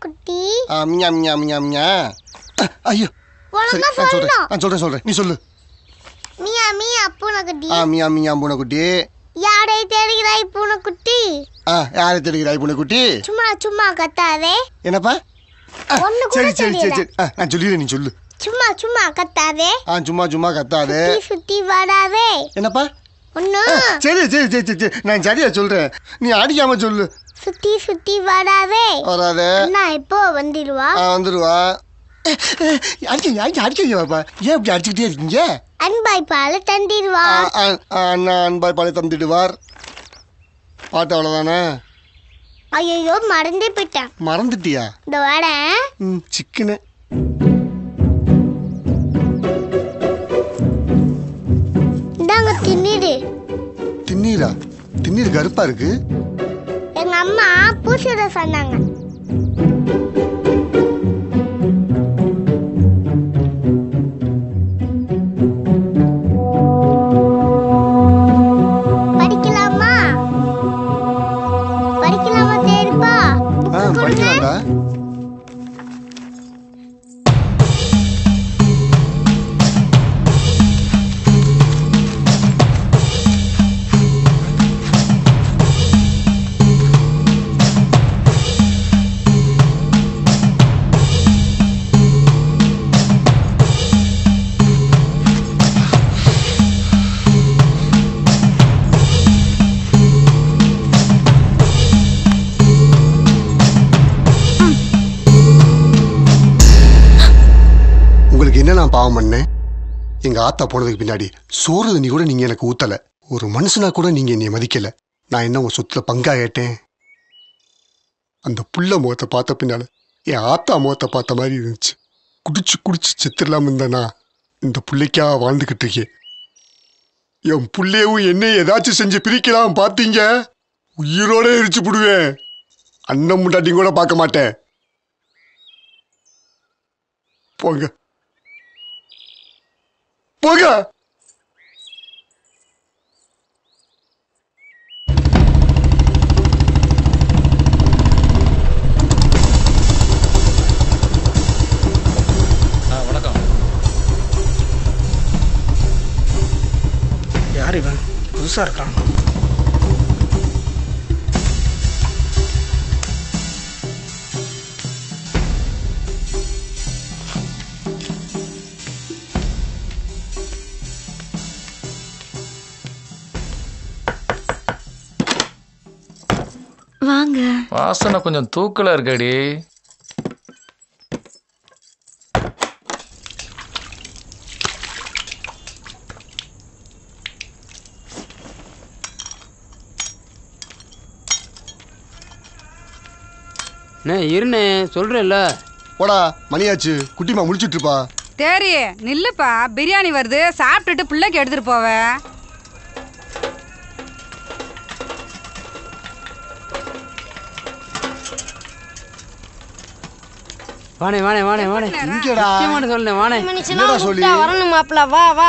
குட்டி ஆ மியா மியா மியா மியா அ, ஐயோ சரி ஒழுங்கா நான் சொல்றேன் சொல்லணும் நான் சொல்றேன் சொல்றேன் நீ சொல்லு மியா மியா பூனைக்குட்டி ஆ மியா மியா பூனைக்குட்டி யாரை தேடுகிறாய் பூனைக்குட்டி ஆ யாரை தெரிகிறாய் பூனைக்குட்டி சும்மா சும்மா கத்தாதே என்னப்பா ஆ, ஒண்ணு கூட சரி சரி சரி தெரியல. சரி ஆ, நான் சொல்லிடுறேன் நீ சொல்லு சும்மா சும்மா கத்தாதே ஆ சும்மா சும்மா கத்தாது சுத்தி சுத்தி வராதே என்னப்பா ஒண்ணு சரி சரி சரி சரி சரி நான் சரியா சொல்றேன் நீ அடிக்காம சொல்லு சுத்தி சுத்தி வராதே வராத அண்ணா இப்போ வந்துடுவா ஆ வந்துருவா அடிக்க அடிக்க அடிக்க பாப்பா ஏன் இப்படி அடிச்சுக்கிட்டே இருக்கீங்க அன்பாய் பால தந்திடுவா ஆ, ஆ, ஆ, அண்ணா அன்பாய் பழைய தந்துடுவார் பாட்டு அவ்வளோதானே ஐயோ மறந்தே போயிட்டேன் மறந்துட்டியா இந்த வரேன் ம் சிக்கனு இந்தாங்க தின்னிடு திண்ணீரா திண்ணீர் கருப்பா இருக்கு எங்க அம்மா பூசிட சொன்னாங்க படிக்கலாமா படிக்கலாமா தேடுப்பா ஆ படிக்கலாம்டா உங்களுக்கு என்ன நான் பாவம் பண்ணேன் எங்க ஆத்தா போனதுக்கு பின்னாடி சோறு தண்ணி கூட நீங்க எனக்கு ஊத்தல ஒரு மனுஷனா கூட நீங்க என்னை மதிக்கல நான் என்ன உன் சொத்துல பங்கா கேட்டேன் அந்த புள்ள முகத்தை பார்த்த பின்னால என் ஆத்தா முகத்தை பார்த்த மாதிரி இருந்துச்சு குடிச்சு குடிச்சு செத்துடலாம் இருந்தேனா இந்த புள்ளைக்கா வாழ்ந்துகிட்டு இருக்கேன் என் புள்ளையவும் என்ன ஏதாச்சும் செஞ்சு பிரிக்கலாம் பார்த்தீங்க உயிரோட எரிச்சு விடுவேன் அண்ணன் முண்டாட்டியும் கூட பார்க்க மாட்டேன் போங்க போங்க ஆ வணக்கம் யார் இவன் புதுசாக இருக்கான் வாங்க வாசனை கொஞ்சம் தூக்கலா இருக்கடி அண்ணே இருண்ணே சொல்கிறேன்ல போடா மணியாச்சு குட்டிமா முடிச்சிட்டு இருப்பா சரி நில்லுப்பா பிரியாணி வருது சாப்பிட்டுட்டு பிள்ளைக்கு எடுத்துட்டு போவேன் வாணே வாணே வாணே வாணே இங்கடா முக்கியமான சொல்லுண்ணே வாணே என்னடா சொல்லி வரணும் மாப்பிள வா வா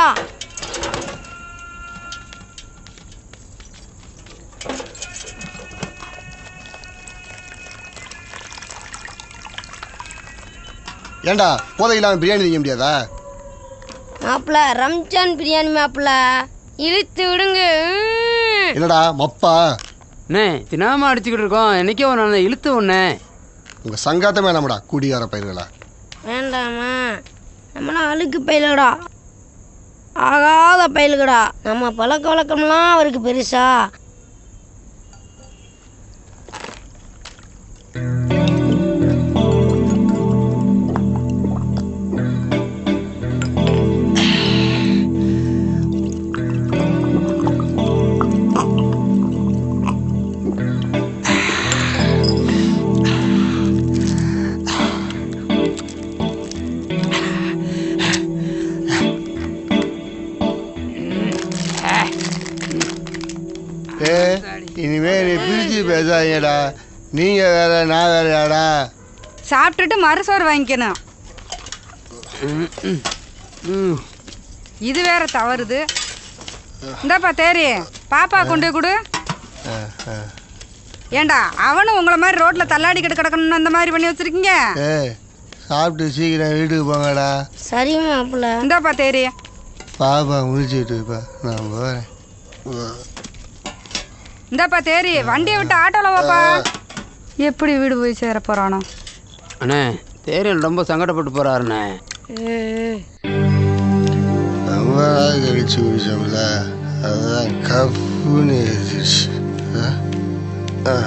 ஏன்டா போதை இல்லாம பிரியாணி திங்க முடியாதா மாப்பிள ரம்ஜான் பிரியாணி மாப்பிள இழுத்து விடுங்க ம். என்னடா மப்பா அண்ணே தினாம அடிச்சுக்கிட்டு இருக்கோம் என்னைக்கே ஒரு நாள் இழுத்து ஒண்ணே உங்க சங்காத்தமே நம்மடா குடிகார பயிர்களா வேண்டாமா நம்மளாம் அழுக்கு பயிலுகடா ஆகாத பயிலுகடா நம்ம பழக்க வழக்கம்லாம் அவருக்கு பெருசா ஏ இனிமே நீ பிரிச்சு பேசாதீங்கடா நீங்க வேற நான் வேறயாடா சாப்பிட்டுட்டு மறுசோறு வாங்கிக்கணும் இது வேற தவறுது இந்தாப்பா தேரி பாப்பா கொண்டு போய் கொடு ஏண்டா அவனும் உங்களை மாதிரி ரோட்ல தள்ளாடிக்கிட்டு கிடக்கணும்னு அந்த மாதிரி பண்ணி வச்சிருக்கீங்க ஏய் சாப்பிட்டு சீக்கிரம் வீட்டுக்கு போங்கடா சரி மாப்பிள்ள இந்தாப்பா தேரி பாப்பா முடிச்சுட்டு இருப்பா நான் போகிறேன் இந்தாப்பா தேரி வண்டியை விட்டு ஆட்டோல வாப்பா எப்படி வீடு போய் சேர போறானோ அண்ணே தேரியல் ரொம்ப சங்கடப்பட்டு போறாருண்ணே ம் ரொம்ப நாள் கழிச்சு குடிச்சோம்ல அதுதான் கப்புன்னு ஏறிடுச்சு ஆ? ஆ.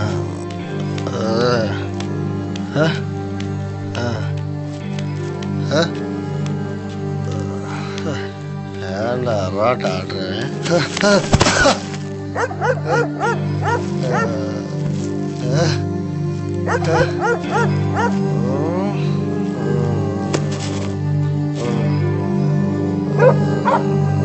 ஆ. ஆ. ஆ. ஏன்டா ரோட்டை ஆடுறேன் ஆ